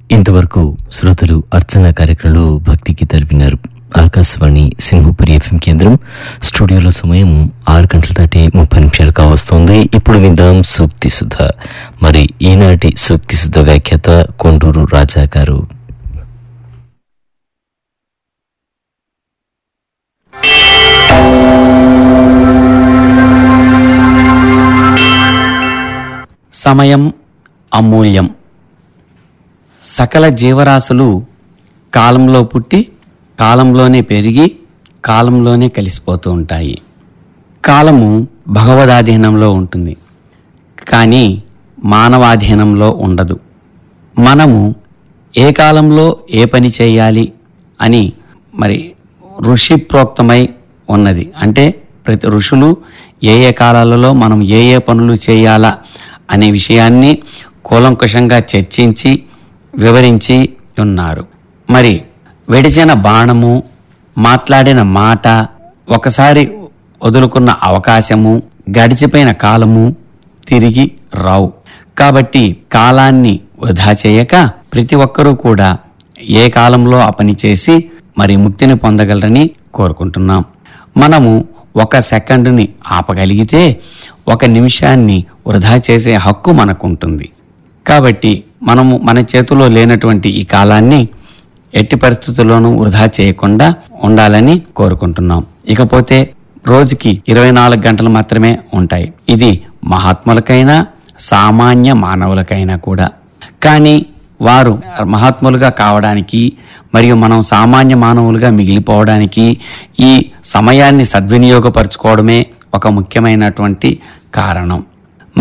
ఇంతవరకు శ్రోతలు అర్చన కార్యక్రమంలో భక్తి గీతాలు విన్నారు ఆకాశవాణి సింహపురి ఎఫ్ఎం కేంద్రం స్టూడియోలో సమయం ఆరు గంటల దాటి ముప్పై నిమిషాలు కావస్తోంది ఇప్పుడు విందాం సూక్తి సుధ మరి ఈనాటి సూక్తి సుధ వ్యాఖ్యాత కొండూరు రాజా గారు సమయం అమూల్యం సకల జీవరాశులు కాలంలో పుట్టి కాలంలోనే పెరిగి కాలంలోనే కలిసిపోతూ ఉంటాయి కాలము భగవదాధీనంలో ఉంటుంది కానీ మానవాధీనంలో ఉండదు మనము ఏ కాలంలో ఏ పని చేయాలి అని మరి ఋషి ప్రోక్తమై ఉన్నది అంటే ప్రతి ఋషులు ఏ ఏ కాలాలలో మనం ఏ ఏ పనులు చేయాలా అనే విషయాన్ని కూలంకుషంగా చర్చించి వివరించి ఉన్నారు మరి వెడిచిన బాణము మాట్లాడిన మాట ఒకసారి వదులుకున్న అవకాశము గడిచిపోయిన కాలము తిరిగి రావు కాబట్టి కాలాన్ని వృధా చేయక ప్రతి ఒక్కరూ కూడా ఏ కాలంలో ఆ పని చేసి మరి ముక్తిని పొందగలరని కోరుకుంటున్నాం మనము ఒక సెకండుని ఆపగలిగితే ఒక నిమిషాన్ని వృధా చేసే హక్కు మనకుంటుంది కాబట్టి మనము మన చేతిలో లేనటువంటి ఈ కాలాన్ని ఎట్టి పరిస్థితుల్లోనూ వృధా చేయకుండా ఉండాలని కోరుకుంటున్నాం ఇకపోతే రోజుకి ఇరవై నాలుగు గంటలు మాత్రమే ఉంటాయి ఇది మహాత్ములకైనా సామాన్య మానవులకైనా కూడా కానీ వారు మహాత్ములుగా కావడానికి మరియు మనం సామాన్య మానవులుగా మిగిలిపోవడానికి ఈ సమయాన్ని సద్వినియోగపరచుకోవడమే ఒక ముఖ్యమైనటువంటి కారణం